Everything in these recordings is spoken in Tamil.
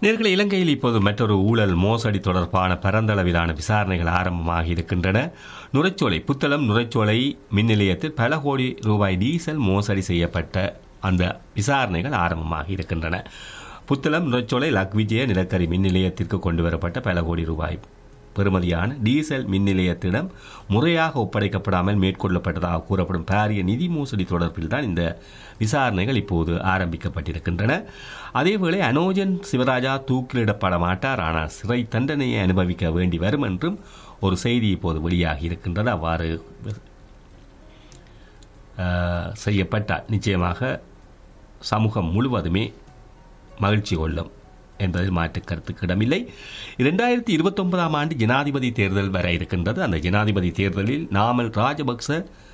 நேர்களை இலங்கையில் இப்போது மற்றொரு ஊழல் மோசடி தொடர்பான பரந்தளவிலான விசாரணைகள் ஆரம்பமாகி இருக்கின்றன நுரைச்சோலை புத்தளம் நுரைச்சோலை மின் நிலையத்தில் பல கோடி ரூபாய் டீசல் மோசடி செய்யப்பட்ட அந்த விசாரணைகள் ஆரம்பமாகி இருக்கின்றன புத்தளம் நுரைச்சோலை லக்விஜய நிலக்கரி மின் நிலையத்திற்கு கொண்டு வரப்பட்ட பல கோடி ரூபாய் பெறுமதியான டீசல் மின் நிலையத்திடம் முறையாக ஒப்படைக்கப்படாமல் மேற்கொள்ளப்பட்டதாக கூறப்படும் பாரிய நிதி மோசடி தொடர்பில் தான் இந்த விசாரணைகள் இப்போது ஆரம்பிக்கப்பட்டிருக்கின்றன அதேவேளை அனோஜன் சிவராஜா தூக்கிலிடப்பட மாட்டார் ஆனால் சிறை தண்டனையை அனுபவிக்க வேண்டி வரும் என்றும் ஒரு செய்தி இப்போது வெளியாகி இருக்கின்றது அவ்வாறு அஹ், செய்யப்பட்டால் நிச்சயமாக சமூகம் முழுவதுமே மகிழ்ச்சி கொள்ளும் என்பதில் மாற்று கருத்துக்கு இடமில்லை இரண்டாயிரத்தி இருபத்தொன்பதாம் ஆண்டு ஜனாதிபதி தேர்தல் வர இருக்கின்றது அந்த ஜனாதிபதி தேர்தலில் நாமல் ராஜபக்ச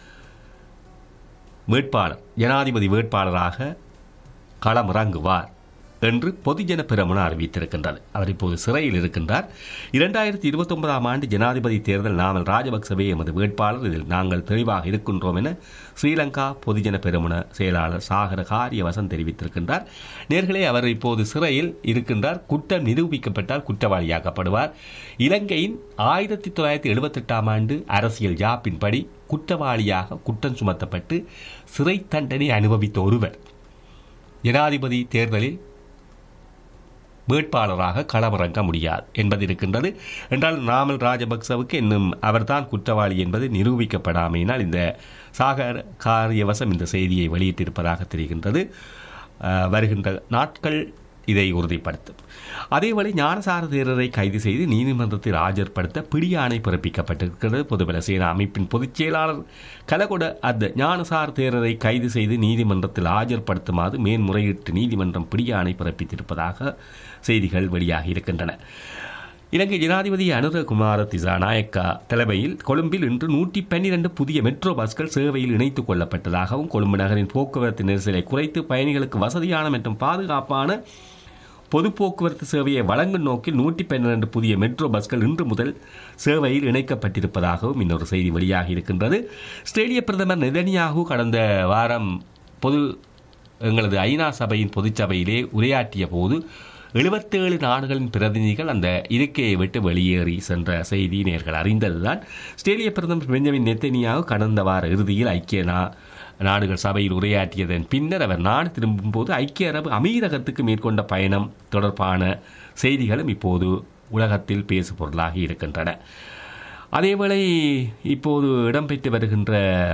வேட்பாளர் ஜனாதிபதி வேட்பாளராக களமிறங்குவார் என்று பொதுஜன பெரமுன அறிவித்திருக்கின்றது அவர் இப்போது சிறையில் இருக்கின்றார் இரண்டாயிரத்தி இருபத்தொன்பதாம் ஆண்டு ஜனாதிபதி தேர்தல் நாமல் ராஜபக்சவே எமது வேட்பாளர் இதில் நாங்கள் தெளிவாக இருக்கின்றோம் என ஸ்ரீலங்கா பொதுஜன பெரமுன செயலாளர் சாகர காரியவசன் தெரிவித்திருக்கின்றார் நேர்களே அவர் இப்போது சிறையில் இருக்கின்றார் குற்றம் நிரூபிக்கப்பட்டால் குற்றவாளியாக்கப்படுவார் இலங்கையின் ஆயிரத்தி தொள்ளாயிரத்தி எழுபத்தெட்டாம் ஆண்டு அரசியல் ஜாப்பின்படி குற்றவாளியாக குற்றம் சுமத்தப்பட்டு சிறை தண்டனை அனுபவித்த ஒருவர் ஜனாதிபதி தேர்தலில் வேட்பாளராக களமிறங்க முடியாது என்பது இருக்கின்றது என்றால் நாமல் ராஜபக்சவுக்கு இன்னும் அவர்தான் குற்றவாளி என்பது நிரூபிக்கப்படாமையினால் இந்த சாகர் காரியவசம் இந்த செய்தியை வெளியிட்டிருப்பதாக தெரிகின்றது அஹ், வருகின்ற நாட்கள் இதை உறுதிப்படுத்தும் அதேவேளை ஞானசார தேரரை கைது செய்து நீதிமன்றத்தில் ஆஜர்படுத்த பிடியாணை பிறப்பிக்கப்பட்டிருக்கிறது பொதுபல சேனா அமைப்பின் பொதுச் செயலாளர் கலகொட அந்த ஞானசார தேரரை கைது செய்து நீதிமன்றத்தில் ஆஜர்படுத்துமாறு மேன்முறையீட்டு நீதிமன்றம் பிடியாணை பிறப்பித்திருப்பதாக செய்திகள் வெளியாகி இருக்கின்றன இலங்கை ஜனாதிபதி அனுரகுமார திசாநாயக்கா தலைமையில் கொழும்பில் இன்று நூற்றி பன்னிரண்டு புதிய மெட்ரோ பஸ்கள் சேவையில் இணைத்துக் கொள்ளப்பட்டதாகவும் கொழும்பு நகரின் போக்குவரத்து நெரிசலை குறைத்து பயணிகளுக்கு வசதியான மற்றும் பாதுகாப்பான பொது போக்குவரத்து சேவையை வழங்கும் நோக்கில் நூற்றி பன்னிரண்டு புதிய மெட்ரோ பஸ்கள் இன்று முதல் சேவையில் இணைக்கப்பட்டிருப்பதாகவும் இன்னொரு செய்தி வெளியாகி இருக்கின்றது ஆஸ்திரேலிய பிரதமர் நெதன்யாகு கடந்த வாரம் பொது எங்களது ஐநா சபையின் பொதுச்சபையிலே உரையாற்றிய போது எழுபத்தேழு நாடுகளின் பிரதிநிதிகள் அந்த இருக்கையை விட்டு வெளியேறி சென்ற செய்தி நேர்கள் அறிந்ததுதான் ஆஸ்திரேலிய பிரதமர் பெஞ்சமின் நெத்தனியாகு கடந்த வார இறுதியில் ஐக்கிய நா நாடுகள் சபையில் உரையாற்றியதன் பின்னர் அவர் நாடு திரும்பும்போது ஐக்கிய அரபு அமீரகத்துக்கு மேற்கொண்ட பயணம் தொடர்பான செய்திகளும் இப்போது உலகத்தில் பேசு பொருளாகி இருக்கின்றன அதேவேளை இப்போது இடம்பெற்று வருகின்ற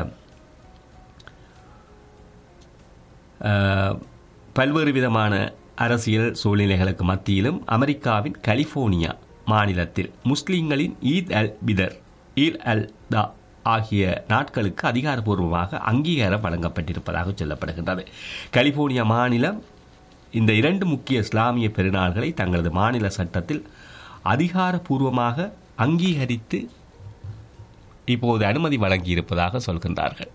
அஹ், பல்வேறு விதமான அரசியல் சூழ்நிலைகளுக்கு மத்தியிலும் அமெரிக்காவின் கலிபோர்னியா மாநிலத்தில் முஸ்லிம்களின் ஈத் அல் பிதர் ஈத் அல் தா ஆகிய நாட்களுக்கு அதிகாரப்பூர்வமாக அங்கீகாரம் வழங்கப்பட்டிருப்பதாக சொல்லப்படுகின்றது கலிபோர்னியா மாநிலம் இந்த இரண்டு முக்கிய இஸ்லாமிய பெருநாள்களை தங்களது மாநில சட்டத்தில் அதிகாரப்பூர்வமாக அங்கீகரித்து இப்போது அனுமதி வழங்கியிருப்பதாக சொல்கின்றார்கள்